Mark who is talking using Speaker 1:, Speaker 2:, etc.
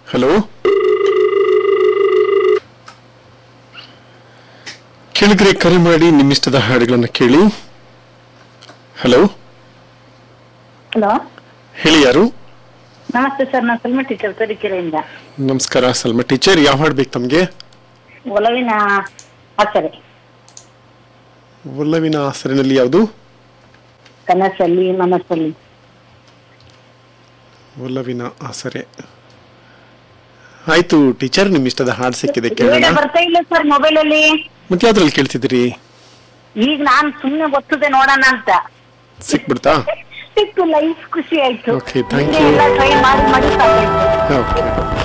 Speaker 1: Hello ಕೇಳಿದ್ರೆ ಕರೆ ಮಾಡಿ ನಿಮ್ಮಿಷ್ಟದ ಹಾಡುಗಳನ್ನು ಕೇಳಿ ಹಲೋ
Speaker 2: ಹಲೋ
Speaker 1: ಹೇಳಿ ಯಾರು
Speaker 2: ನಮಸ್ತೆ ಸರ್ ನಾನು ಸಲ್ಮಾ ಟೀಚರ್ ತರೀಕೆರೆಯಿಂದ
Speaker 1: ನಮಸ್ಕಾರ ಸಲ್ಮಾ ಟೀಚರ್ ಯಾವ ಹಾಡು ಬೇಕು ತಮಗೆ
Speaker 2: ಒಲವಿನ ಆಚರೆ
Speaker 1: ಒಲ್ಲವಿನ ಹೆಸರಿನಲ್ಲಿ ಯಾವುದು
Speaker 2: ಕನಸಲ್ಲಿ ಮನಸ್ಸಲ್ಲಿ
Speaker 1: ಒಲ್ಲವಿನ ಆಸರೆ ಆಯ್ತು ಟೀಚರ್ ನಿಮ್ ಇಷ್ಟದ ಹಾಡು ಸಿಕ್ಕಿದೆ
Speaker 2: ವಿಡಿಯೋ
Speaker 1: ಕೇಳೋಣ
Speaker 2: ಬರ್ತಾ ಇಲ್ಲ ಸರ್ ಮೊಬೈಲ್ ಅಲ್ಲಿ
Speaker 1: ಮತ್ತೆ ಯಾವ್ದ್ರಲ್ಲಿ ಕೇಳ್ತಿದ್ದೀರಿ
Speaker 2: ಈಗ ನಾನ್ ಸುಮ್ನೆ ಗೊತ್ತದೆ ನೋಡೋಣ ಅಂತ
Speaker 1: ಸಿಕ್ಬಿಡ್ತಾ
Speaker 2: ಸಿಕ್ತು ಲೈಫ್ ಖುಷಿ ಆಯ್ತು
Speaker 1: Okay, thank
Speaker 2: ಹಿಂಗೆ
Speaker 1: you.
Speaker 2: ಎಲ್ಲ ಟ್ರೈ ಮಾಡಿ ಮಾಡಿ ಸಾಕಾಯ್ತು
Speaker 1: ಓಕೆ